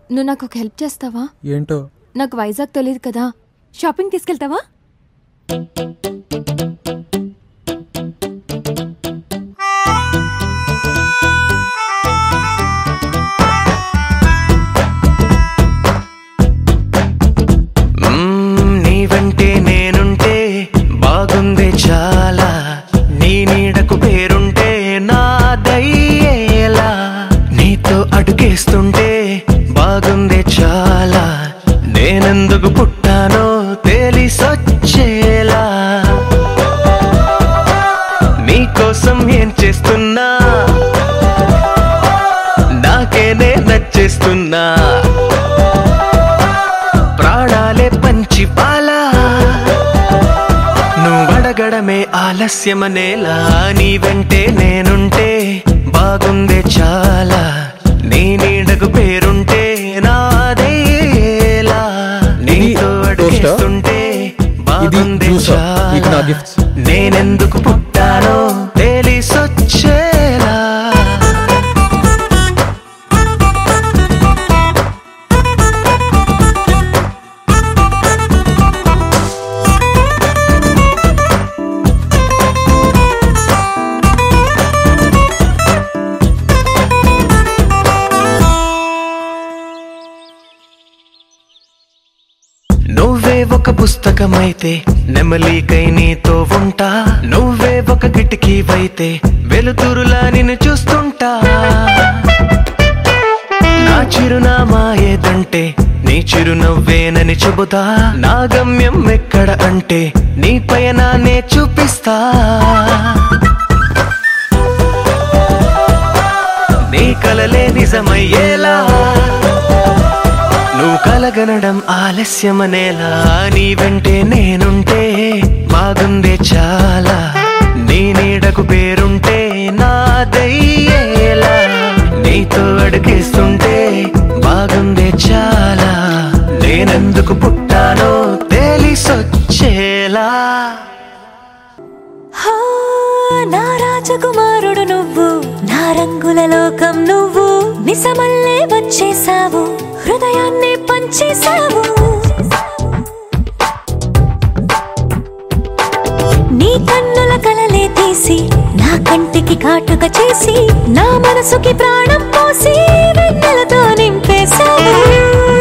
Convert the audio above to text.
నువ్వు నాకు ఒక హెల్ప్ చేస్తావా ఏంటో నాకు వైజాగ్ తెలియదు కదా షాపింగ్ తీసుకెళ్తావా మ్మ్, నీ వెంటే నేనుంటే బాగుందే చాలా నీ నీడకు పేరుంటే నాదయ్యేలా నీతో అడుగేస్తుంటే బాగుందే చాలా నేనెందుకు పుట్టానో తెలిసొచ్చేలా నీకోసం ఏం చేస్తున్నా నాకేనే నచ్చేస్తున్నా ప్రాణాలే పంచి పాలా నువ్వు అడగడమే ఆలస్యమనేలా నీ వెంటే నేనుంటే బాగుందే చాలా నీ నీడకు పేరుంటే నాదేలా నీతో అడిగేస్తుంటే బాగుందే జ్యూసా? మీకు నా చాలా gifts. నేనెందుకు పుట్టానో తెలిసొచ్చేలా నువ్వే ఒక పుస్తకమైతే నెమలికై నీతో ఉంటా నువ్వే ఒక కిటికీవైతే వెలుతురులా నిన్ను చూస్తుంటా నా చిరునామా ఏదంటే నీ చిరునవ్వేనని చెబుతా నా గమ్యం ఎక్కడ అంటే నీ పయనాన్నే చూపిస్తా నీ కలలే నిజమయ్యేలా నువ్వు కలగనడం ఆలస్యమనేలా నీ వెంటే నేనుంటే బాగుందే చాలా నీ నీడకు పేరుంటే నాదయ్యేలా నీతో అడుగేస్తుంటే బాగుందే చాలా నేనెందుకు పుట్టానో తెలిసొచ్చేలా హా, నా రాజకుమారుడు నువ్వు నా రంగుల లోకం నువ్వు నిజమల్లే వచ్చేసావు హృదయాన్ని పంచేసావు నీ కన్నుల కలలే తీసి నా కంటికి కాటుక చేసి నా మనసుకి ప్రాణం పోసి వెన్నెలతో నింపేశావు